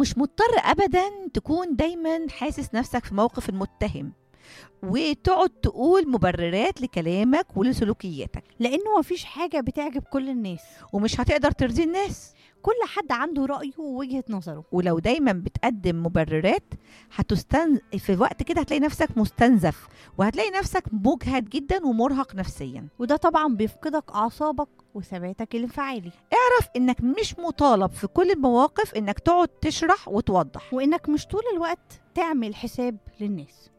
مش مضطر ابدا تكون دايما حاسس نفسك في موقف المتهم وتقعد تقول مبررات لكلامك ولسلوكياتك لانه مفيش حاجه بتعجب كل الناس ومش هتقدر ترضي الناس كل حد عنده رايه ووجهه نظره ولو دايما بتقدم مبررات هتستن في وقت كده هتلاقي نفسك مستنزف وهتلاقي نفسك مجهد جدا ومرهق نفسيا وده طبعا بيفقدك اعصابك وثباتك الانفعالي اعرف انك مش مطالب في كل المواقف انك تقعد تشرح وتوضح وانك مش طول الوقت تعمل حساب للناس